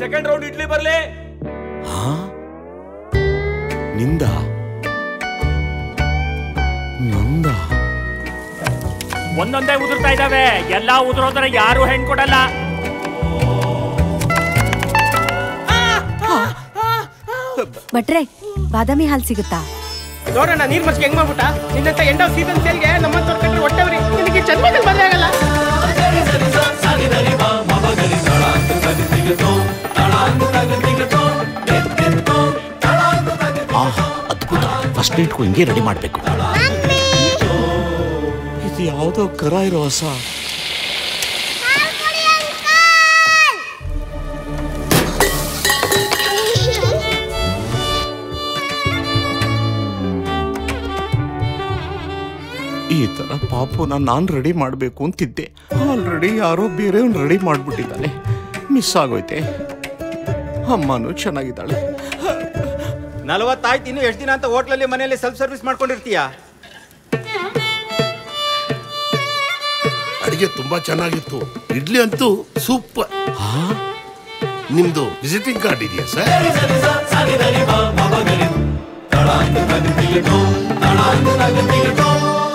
second round idli ಬರ್ಲಿ ಹಾ ನಿಂದ ನಂದ ಒಂದೊಂದೇ ಉದುರ್ತಾ ಇದಾವೆ ಎಲ್ಲಾ ಉದುರೋದ್ರೆ ಯಾರು ಹೆಣ್ ಕೊಡಲ್ಲ ಭಟ್ರೆ ಬಾದಾಮಿ ಹಾಲ್ ಸಿಗುತ್ತಾ ನೋಡೋಣ ನೀರ್ ಮಸ್ಗೆ ಹೆಂಗ್ ಮಾಡ್ಬಿಟ್ಟ ನಿನ್ನಂತ ಎಂಡ್ ಆಫ್ ಸೀಸನ್ ಸೇಲ್ಗೆ ನಮ್ಮಂತವ್ರ ಕಂಡ್ರೆ ಹೊಟ್ಟೆವ್ರಿ ನಿನಗೆ ಜನ್ಮದಲ್ಲಿ ಮದುವೆ ಆಗಲ್ಲ ಆಹ್ ಅದ್ಭುತ ಫಸ್ಟ್ ನೈಟ್ಗೂ ಹಿಂಗೆ ರೆಡಿ ಮಾಡಬೇಕು ಇದು ಯಾವುದೋ ಕರ ಇರೋ ಹೊಸ ಈ ತರ ಪಾಪುನ ನಾನು ರೆಡಿ ಮಾಡಬೇಕು ಅಂತಿದ್ದೆ ಆಲ್ರೆಡಿ ಯಾರೋ ಬೇರೆಯವ್ನು ರೆಡಿ ಮಾಡ್ಬಿಟ್ಟಿದ್ದಾನೆ ಮಿಸ್ ಆಗೋಯ್ತೆ ಅಮ್ಮನೂ ಚೆನ್ನಾಗಿದ್ದಾಳೆ ನಲವತ್ತಾಯ್ತು ಇನ್ನು ಎಷ್ಟು ದಿನ ಅಂತ ಹೋಟ್ಲಲ್ಲಿ ಮನೆಯಲ್ಲಿ ಸೆಲ್ಫ್ ಸರ್ವಿಸ್ ಮಾಡ್ಕೊಂಡಿರ್ತೀಯ ಅಡಿಗೆ ತುಂಬಾ ಚೆನ್ನಾಗಿತ್ತು ಇಡ್ಲಿ ಅಂತೂ ಸೂಪರ್ ನಿಮ್ದು ವಿಸಿಟಿಂಗ್ ಕಾರ್ಡ್ ಇದೆಯಾ ಸರ್